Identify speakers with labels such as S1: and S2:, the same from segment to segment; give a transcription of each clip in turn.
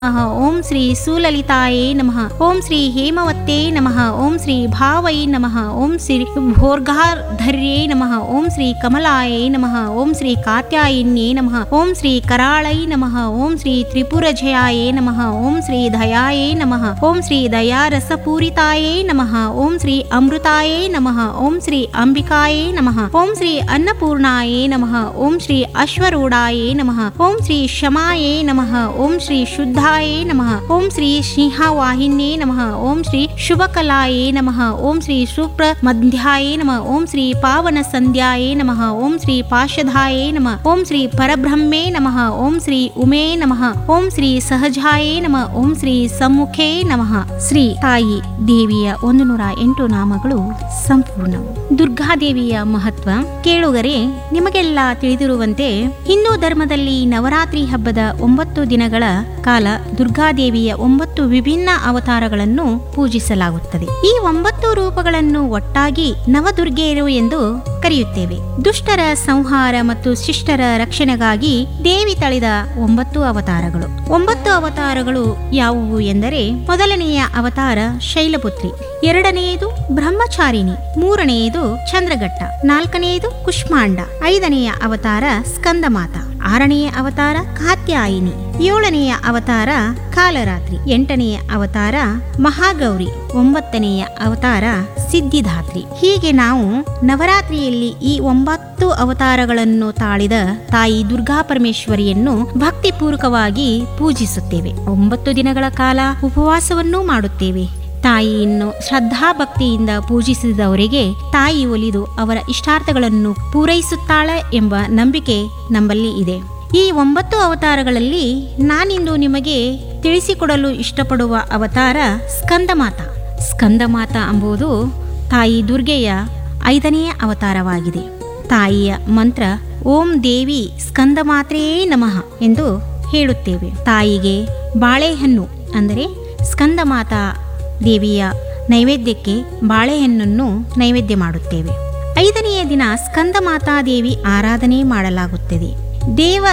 S1: ನಮಃ ಓಂ ಶ್ರೀ ಸುಲಲಿತಾಯೇ ನಮಃ ಓಂ ಶ್ರೀ ಹೇಮವತ್ತೇ ನಮಃ ಓಂ ಶ್ರೀ ಭಾವೈ ನಮಃ ಓಂ ಶ್ರೀ ಭೋರ್ಗಾರ್ಧರ್ಯೇ ನಮಃ ಓಂ ಶ್ರೀ ಕಮಲಾಯೇ ನಮಃ ಓಂ ಶ್ರೀ ಕಾತ್ಯಾಯಿನ್ಯೇ ನಮಃ ಓಂ ಶ್ರೀ ಕರಾಳೈ ನಮಃ ಓಂ ಶ್ರೀ ತ್ರಿಪುರಜಯಾಯೇ ನಮಃ ಓಂ ಶ್ರೀ ದಯಾಯೇ ನಮಃ ಓಂ ಶ್ರೀ ದಯಾರಸಪೂರಿತಾಯೇ ನಮಃ ಓಂ ಶ್ರೀ ಅಮೃತಾಯೇ ನಮಃ ಓಂ ಶ್ರೀ ಅಂಬಿಕಾಯೇ ನಮಃ ಓಂ ಶ್ರೀ ಅನ್ನಪೂರ್ಣಾಯೇ ನಮಃ ಓಂ ಶ್ರೀ ಅಶ್ವರೂಢಾಯೇ ನಮಃ ಓಂ ಶ್ರೀ ಶಮಾಯೇ ನಮಃ ಓಂ ಶ್ರೀ ಶುದ್ಧಾಯೇ ನಮಃ ಓಂ ಶ್ರೀ ಸಿಂಹವಾಹಿನ್ಯೇ ನಮಃ ಓಂ ಶ್ರೀ ಶುಭಕಲಾಯೇ ನಮಃ ಓಂ ಶ್ರೀ ಶುಪ್ರ ಮಧ್ಯಾಯೇ ನಮಃ ಓಂ ಶ್ರೀ ಪಾವನ ಸಂಧ್ಯಾಯೇ ನಮಃ ಓಂ ಶ್ರೀ ಪಾಶಧಾಯೇ ನಮಃ ಓಂ ಶ್ರೀ ಪರಬ್ರಹ್ಮೇ ನಮಃ ಓಂ ಶ್ರೀ ಉಮೇ ನಮಃ ಓಂ ಶ್ರೀ ಸಹಜಾಯೇ ನಮಃ ಓಂ ಶ್ರೀ ಸಮ್ಮುಖೇ ನಮಃ ಶ್ರೀ ತಾಯಿ ದೇವಿಯ ಒಂದು ನೂರ ಎಂಟು ನಾಮಗಳು ಸಂಪೂರ್ಣ ದುರ್ಗಾದೇವಿಯ ಮಹತ್ವ ಕೇಳುಗರೆ ನಿಮಗೆಲ್ಲ ತಿಳಿದಿರುವಂತೆ ಹಿಂದೂ ಧರ್ಮದಲ್ಲಿ ನವರಾತ್ರಿ ಹಬ್ಬದ ಒಂಬತ್ತು ದಿನಗಳ ಕಾಲ ದುರ್ಗಾದೇವಿಯ ಒಂಬತ್ತು ವಿಭಿನ್ನ ಅವತಾರಗಳನ್ನು ಪೂಜಿಸಲಾಗುತ್ತದೆ ಈ ಒಂಬತ್ತು ರೂಪಗಳನ್ನು ಒಟ್ಟಾಗಿ ನವದುರ್ಗೆಯರು ಎಂದು ಕರೆಯುತ್ತೇವೆ ದುಷ್ಟರ ಸಂಹಾರ ಮತ್ತು ಶಿಷ್ಟರ ರಕ್ಷಣೆಗಾಗಿ ದೇವಿ ತಳೆದ ಒಂಬತ್ತು ಅವತಾರಗಳು ಒಂಬತ್ತು ಅವತಾರಗಳು ಯಾವುವು ಎಂದರೆ ಮೊದಲನೆಯ ಅವತಾರ ಶೈಲಪುತ್ರಿ ಎರಡನೆಯದು ಬ್ರಹ್ಮಚಾರಿಣಿ ಮೂರನೆಯದು ಚಂದ್ರಘಟ್ಟ ನಾಲ್ಕನೆಯದು ಕುಷ್ಮಾಂಡ ಐದನೆಯ ಅವತಾರ ಸ್ಕಂದಮಾತ ಆರನೆಯ ಅವತಾರ ಕಾತ್ಯಾಯಿನಿ ಏಳನೆಯ ಅವತಾರ ಕಾಲರಾತ್ರಿ ಎಂಟನೆಯ ಅವತಾರ ಮಹಾಗೌರಿ ಒಂಬತ್ತನೆಯ ಅವತಾರ ಸಿದ್ಧಿದಾತ್ರಿ ಹೀಗೆ ನಾವು ನವರಾತ್ರಿಯಲ್ಲಿ ಈ ಒಂಬತ್ತು ಅವತಾರಗಳನ್ನು ತಾಳಿದ ತಾಯಿ ದುರ್ಗಾ ಪರಮೇಶ್ವರಿಯನ್ನು ಭಕ್ತಿಪೂರ್ವಕವಾಗಿ ಪೂಜಿಸುತ್ತೇವೆ ಒಂಬತ್ತು ದಿನಗಳ ಕಾಲ ಉಪವಾಸವನ್ನೂ ಮಾಡುತ್ತೇವೆ ತಾಯಿಯನ್ನು ಶ್ರದ್ಧಾಭಕ್ತಿಯಿಂದ ಪೂಜಿಸಿದವರಿಗೆ ತಾಯಿ ಒಲಿದು ಅವರ ಇಷ್ಟಾರ್ಥಗಳನ್ನು ಪೂರೈಸುತ್ತಾಳೆ ಎಂಬ ನಂಬಿಕೆ ನಮ್ಮಲ್ಲಿ ಇದೆ ಈ ಒಂಬತ್ತು ಅವತಾರಗಳಲ್ಲಿ ನಾನಿಂದು ನಿಮಗೆ ತಿಳಿಸಿಕೊಡಲು ಇಷ್ಟಪಡುವ ಅವತಾರ ಸ್ಕಂದಮಾತ ಸ್ಕಂದಮಾತ ಎಂಬುದು ತಾಯಿ ದುರ್ಗೆಯ ಐದನೆಯ ಅವತಾರವಾಗಿದೆ ತಾಯಿಯ ಮಂತ್ರ ಓಂ ದೇವಿ ಸ್ಕಂದಮಾತ್ರೇ ನಮಃ ಎಂದು ಹೇಳುತ್ತೇವೆ ತಾಯಿಗೆ ಬಾಳೆಹಣ್ಣು ಅಂದರೆ ಸ್ಕಂದಮಾತಾ ದೇವಿಯ ನೈವೇದ್ಯಕ್ಕೆ ಬಾಳೆಹಣ್ಣನ್ನು ನೈವೇದ್ಯ ಮಾಡುತ್ತೇವೆ ಐದನೆಯ ದಿನ ಸ್ಕಂದಮಾತಾ ದೇವಿ ಆರಾಧನೆ ಮಾಡಲಾಗುತ್ತದೆ ದೇವ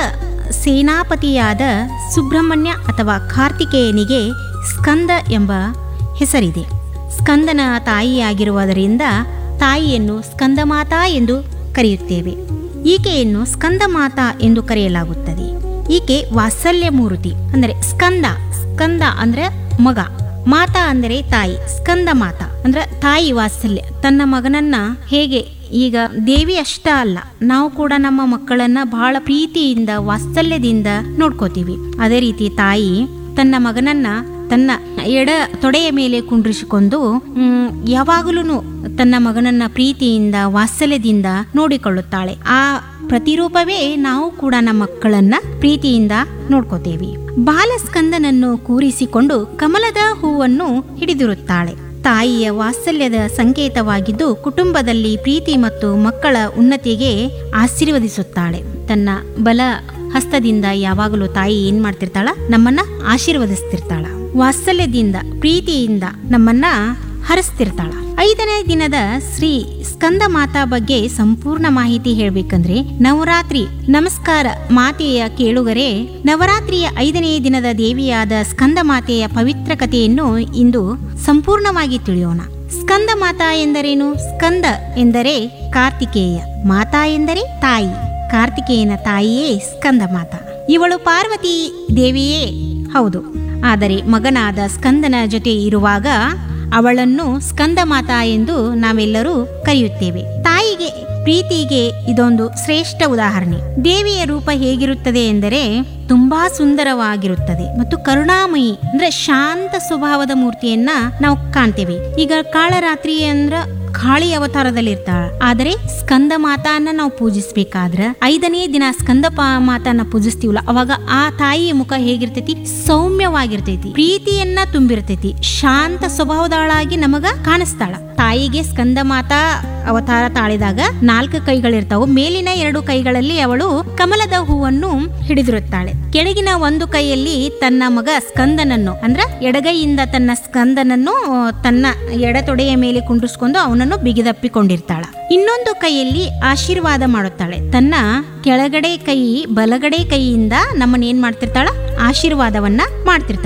S1: ಸೇನಾಪತಿಯಾದ ಸುಬ್ರಹ್ಮಣ್ಯ ಅಥವಾ ಕಾರ್ತಿಕೇಯನಿಗೆ ಸ್ಕಂದ ಎಂಬ ಹೆಸರಿದೆ ಸ್ಕಂದನ ತಾಯಿಯಾಗಿರುವುದರಿಂದ ತಾಯಿಯನ್ನು ಸ್ಕಂದಮಾತಾ ಎಂದು ಕರೆಯುತ್ತೇವೆ ಈಕೆಯನ್ನು ಸ್ಕಂದಮಾತಾ ಎಂದು ಕರೆಯಲಾಗುತ್ತದೆ ಈಕೆ ವಾತ್ಸಲ್ಯ ಮೂರ್ತಿ ಅಂದರೆ ಸ್ಕಂದ ಸ್ಕಂದ ಅಂದ್ರೆ ಮಗ ಮಾತಾ ಅಂದರೆ ತಾಯಿ ಸ್ಕಂದ ಮಾತಾ ಅಂದ್ರೆ ತಾಯಿ ವಾತ್ಸಲ್ಯ ತನ್ನ ಮಗನನ್ನ ಹೇಗೆ ಈಗ ದೇವಿ ಅಷ್ಟ ಅಲ್ಲ ನಾವು ಕೂಡ ನಮ್ಮ ಮಕ್ಕಳನ್ನ ಬಹಳ ಪ್ರೀತಿಯಿಂದ ವಾತ್ಸಲ್ಯದಿಂದ ನೋಡ್ಕೋತೀವಿ ಅದೇ ರೀತಿ ತಾಯಿ ತನ್ನ ಮಗನನ್ನ ತನ್ನ ಎಡ ತೊಡೆಯ ಮೇಲೆ ಕುಂಡ್ರಿಸಿಕೊಂಡು ಯಾವಾಗಲೂ ತನ್ನ ಮಗನನ್ನ ಪ್ರೀತಿಯಿಂದ ವಾತ್ಸಲ್ಯದಿಂದ ನೋಡಿಕೊಳ್ಳುತ್ತಾಳೆ ಆ ಪ್ರತಿರೂಪವೇ ನಾವು ಕೂಡ ನಮ್ಮ ಮಕ್ಕಳನ್ನ ಪ್ರೀತಿಯಿಂದ ನೋಡ್ಕೋತೇವೆ ಬಾಲಸ್ಕಂದನನ್ನು ಕೂರಿಸಿಕೊಂಡು ಕಮಲದ ಹೂವನ್ನು ಹಿಡಿದಿರುತ್ತಾಳೆ ತಾಯಿಯ ವಾತ್ಸಲ್ಯದ ಸಂಕೇತವಾಗಿದ್ದು ಕುಟುಂಬದಲ್ಲಿ ಪ್ರೀತಿ ಮತ್ತು ಮಕ್ಕಳ ಉನ್ನತಿಗೆ ಆಶೀರ್ವದಿಸುತ್ತಾಳೆ ತನ್ನ ಬಲ ಹಸ್ತದಿಂದ ಯಾವಾಗಲೂ ತಾಯಿ ಏನ್ ಮಾಡ್ತಿರ್ತಾಳ ನಮ್ಮನ್ನ ಆಶೀರ್ವದಿಸ್ತಿರ್ತಾಳ ವಾತ್ಸಲ್ಯದಿಂದ ಪ್ರೀತಿಯಿಂದ ನಮ್ಮನ್ನ ಹರಿಸ್ತಿರ್ತಾಳ ಐದನೇ ದಿನದ ಶ್ರೀ ಸ್ಕಂದ ಮಾತಾ ಬಗ್ಗೆ ಸಂಪೂರ್ಣ ಮಾಹಿತಿ ಹೇಳ್ಬೇಕಂದ್ರೆ ನವರಾತ್ರಿ ನಮಸ್ಕಾರ ಮಾತೆಯ ಕೇಳುಗರೆ ನವರಾತ್ರಿಯ ಐದನೇ ದಿನದ ದೇವಿಯಾದ ಸ್ಕಂದ ಮಾತೆಯ ಪವಿತ್ರ ಕಥೆಯನ್ನು ಇಂದು ಸಂಪೂರ್ಣವಾಗಿ ತಿಳಿಯೋಣ ಸ್ಕಂದ ಮಾತಾ ಎಂದರೇನು ಸ್ಕಂದ ಎಂದರೆ ಕಾರ್ತಿಕೇಯ ಮಾತಾ ಎಂದರೆ ತಾಯಿ ಕಾರ್ತಿಕೇಯನ ತಾಯಿಯೇ ಸ್ಕಂದ ಮಾತಾ ಇವಳು ಪಾರ್ವತಿ ದೇವಿಯೇ ಹೌದು ಆದರೆ ಮಗನಾದ ಸ್ಕಂದನ ಜೊತೆ ಇರುವಾಗ ಅವಳನ್ನು ಸ್ಕಂದ ಮಾತಾ ಎಂದು ನಾವೆಲ್ಲರೂ ಕರೆಯುತ್ತೇವೆ ತಾಯಿಗೆ ಪ್ರೀತಿಗೆ ಇದೊಂದು ಶ್ರೇಷ್ಠ ಉದಾಹರಣೆ ದೇವಿಯ ರೂಪ ಹೇಗಿರುತ್ತದೆ ಎಂದರೆ ತುಂಬಾ ಸುಂದರವಾಗಿರುತ್ತದೆ ಮತ್ತು ಕರುಣಾಮಯಿ ಅಂದ್ರೆ ಶಾಂತ ಸ್ವಭಾವದ ಮೂರ್ತಿಯನ್ನ ನಾವು ಕಾಣ್ತೇವೆ ಈಗ ಕಾಳರಾತ್ರಿ ಅಂದ್ರ ಕಾಳಿ ಅವತಾರದಲ್ಲಿ ಇರ್ತಾಳ ಆದರೆ ಸ್ಕಂದ ಮಾತಾನ ನಾವು ಪೂಜಿಸ್ಬೇಕಾದ್ರ ಐದನೇ ದಿನ ಸ್ಕಂದ ಪಾ- ಮಾತಾನ ಪೂಜಿಸ್ತೀವಲ್ಲ ಅವಾಗ ಆ ತಾಯಿಯ ಮುಖ ಹೇಗಿರ್ತೈತಿ ಸೌಮ್ಯವಾಗಿರ್ತೈತಿ ಪ್ರೀತಿಯನ್ನ ತುಂಬಿರ್ತೈತಿ ಶಾಂತ ಸ್ವಭಾವದಳಾಗಿ ನಮಗ ಕಾಣಿಸ್ತಾಳ ತಾಯಿಗೆ ಸ್ಕಂದ ಮಾತಾ ಅವತಾರ ತಾಳಿದಾಗ ನಾಲ್ಕು ಕೈಗಳಿರ್ತಾವು ಮೇಲಿನ ಎರಡು ಕೈಗಳಲ್ಲಿ ಅವಳು ಕಮಲದ ಹೂವನ್ನು ಹಿಡಿದಿರುತ್ತಾಳೆ ಕೆಳಗಿನ ಒಂದು ಕೈಯಲ್ಲಿ ತನ್ನ ಮಗ ಸ್ಕಂದನನ್ನು ಅಂದ್ರ ಎಡಗೈಯಿಂದ ತನ್ನ ಸ್ಕಂದನನ್ನು ಆ, ತನ್ನ ಎಡತೊಡೆಯ ಮೇಲೆ ಕುಂಡ್ರಿಸ್ಕೊಂಡು ಅವನನ್ನು ಬಿಗಿದಪ್ಪಿಕೊಂಡಿರ್ತಾಳ ಇನ್ನೊಂದು ಕೈಯಲ್ಲಿ ಆಶೀರ್ವಾದ ಮಾಡುತ್ತಾಳೆ ತನ್ನ ಕೆಳಗಡೆ ಕೈ ಬಲಗಡೆ ಕೈಯಿಂದ ನಮ್ಮನ್ನ ಏನ್ ಮಾಡ್ತಿರ್ತಾಳ ಆಶೀರ್ವಾದವನ್ನ ಮಾಡ್ತಿರ್ತಾಳ